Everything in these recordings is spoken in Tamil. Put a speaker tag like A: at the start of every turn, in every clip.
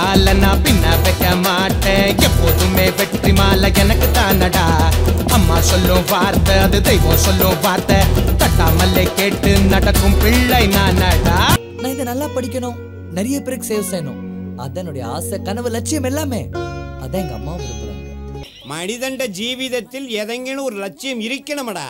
A: கால நான் பின்ன வைக்க மாட்டேன் எப்போதுமே வெற்றி மாலை எனக்கு தானடா அம்மா சொல்லும் வார்த்தை அது தெய்வம் சொல்லும் வார்த்தை தட்டாமல்லே கேட்டு நடக்கும் பிள்ளை நானடா
B: நான் இதை நல்லா படிக்கணும் நிறைய பேருக்கு சேவ் செய்யணும் அதான் என்னுடைய ஆசை கனவு லட்சியம் எல்லாமே அதான் எங்க அம்மா விரும்புறாங்க
C: മനിതന്റെ ജീവിതത്തിൽ ഏതെങ്കിലും ഒരു ലക്ഷ്യം ഇരിക്കണമടാ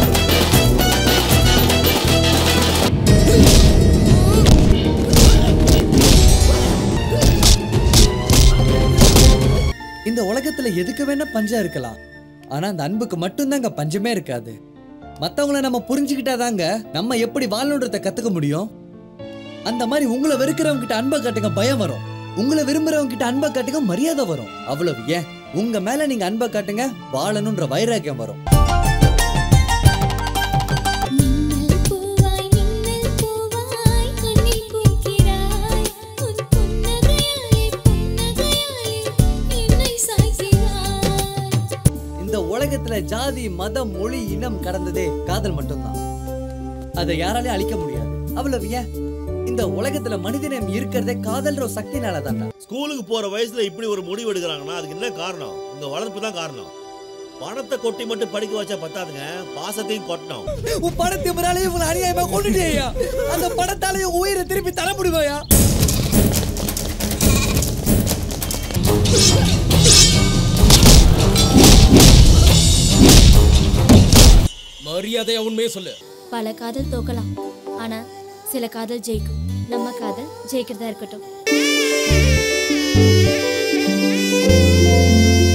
B: இந்த உலகத்துல எதுக்கு வேணா பஞ்சம் இருக்கலாம் ஆனா அந்த அன்புக்கு மட்டும்தாங்க பஞ்சமே இருக்காது மத்தவங்கள நம்ம புரிஞ்சுக்கிட்டாதாங்க நம்ம எப்படி வாழணுன்றத கத்துக்க முடியும் அந்த மாதிரி உங்களை வெறுக்கிறவங்க கிட்ட அன்பை காட்டுங்க பயம் வரும் உங்களை விரும்புறவங்க கிட்ட அன்பை காட்டுங்க மரியாதை வரும் அவ்வளவு ஏன் உங்க மேல நீங்க அன்பை காட்டுங்க வாழணுன்ற வைராக்கியம் வரும்
D: மின்னல் பூவாய் மின்னல் பூவாய் கண்ணில் பூக்கிறாய் உன் புன்னகையாலே புன்னகையாலே என்னை சாய்கிறாய்
B: இந்த உலகத்துல ஜாதி மதம் மொழி இனம் கடந்ததே காதல் மட்டும்தான் அதை யாராலையும் அழிக்க முடியாது அவ்வளவு ஏன் இந்த உலகத்துல மனிதனம் இருக்கிறதே காதல்ற ஒரு சக்தினால தான்டா
E: ஸ்கூலுக்கு போற வயசுல இப்படி ஒரு முடிவு எடுக்கிறாங்கன்னா அதுக்கு என்ன காரணம் உங்க வளர்ப்பு தான் காரணம் பணத்தை கொட்டி மட்டும் படிக்க வச்சா பத்தாதுங்க பாசத்தையும் கொட்டணும்
B: உன் பணத்தை முறாலே உங்களை அநியாயமா கொண்டுட்டேயா அந்த பணத்தாலே உன் உயிரை திருப்பி தர முடியுமாயா
F: மரியாதையா உண்மையே சொல்லு
D: பல காதல் தோக்கலாம் ஆனா சில காதல் ஜெயிக்கும் நம்ம காதல் ஜெயிக்கிறதா இருக்கட்டும்